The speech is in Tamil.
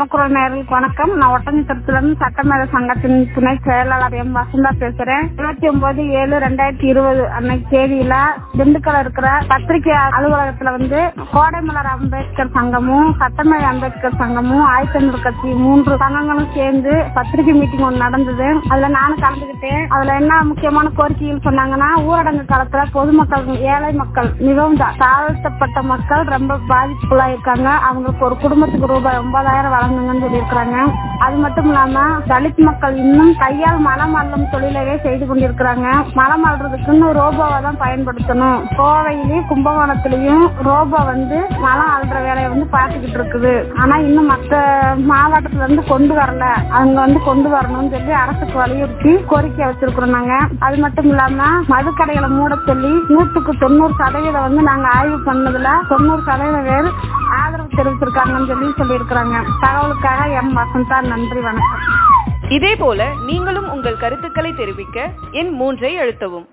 நமக்குரல் நேர்களுக்கு வணக்கம் நான் ஒட்டஞ்சத்திலிருந்து சட்டமேத சங்கத்தின் துணை செயலாளர் எம் வசந்தா பேசுறேன் இருபத்தி ஒன்பது ஏழு ரெண்டாயிரத்தி இருபது அன்னைக்கு தேதியில திண்டுக்கல் இருக்கிற பத்திரிகை அலுவலகத்துல வந்து கோடைமலர் அம்பேத்கர் சங்கமும் சட்டமேத அம்பேத்கர் சங்கமும் ஆயத்தமிழ் கட்சி மூன்று சங்கங்களும் சேர்ந்து பத்திரிகை மீட்டிங் ஒன்று நடந்தது அதுல நானும் கலந்துகிட்டேன் அதுல என்ன முக்கியமான கோரிக்கைகள் சொன்னாங்கன்னா ஊரடங்கு காலத்துல பொதுமக்கள் ஏழை மக்கள் மிகவும் தா- தாழ்த்தப்பட்ட மக்கள் ரொம்ப பாதிப்புக்குள்ளா இருக்காங்க அவங்களுக்கு ஒரு குடும்பத்துக்கு ரூபாய் ஒன்பதாயிரம் வழங்குங்கன்னு சொல்லியிருக்கிறாங்க அது மட்டும் இல்லாம தலித் மக்கள் இன்னும் கையால் மலம் அள்ளும் தொழிலவே செய்து கொண்டிருக்கிறாங்க மலம் அள்ளுறதுக்குன்னு ரோபோவை தான் பயன்படுத்தணும் கோவையிலயும் கும்பகோணத்திலயும் ரோபோ வந்து மலம் அள்ளுற வேலையை வந்து பார்த்துக்கிட்டு இருக்குது ஆனா இன்னும் மத்த மாவட்டத்துல இருந்து கொண்டு வரல அவங்க வந்து கொண்டு வரணும்னு சொல்லி அரசுக்கு வலியுறுத்தி கோரிக்கை வச்சிருக்கிறோம் நாங்க அது மட்டும் இல்லாம மதுக்கடைகளை மூட சொல்லி நூற்றுக்கு தொண்ணூறு சதவீதம் வந்து நாங்க ஆய்வு பண்ணதுல தொண்ணூறு சதவீதம் பேர் ஆதரவு தெரிவிச்சிருக்காங்கன்னு சொல்லி சொல்லியிருக்கிறாங்க தகவலுக்காக எம் வசந்தா நன்றி வணக்கம் இதேபோல நீங்களும் உங்கள் கருத்துக்களை தெரிவிக்க எண் மூன்றை அழுத்தவும்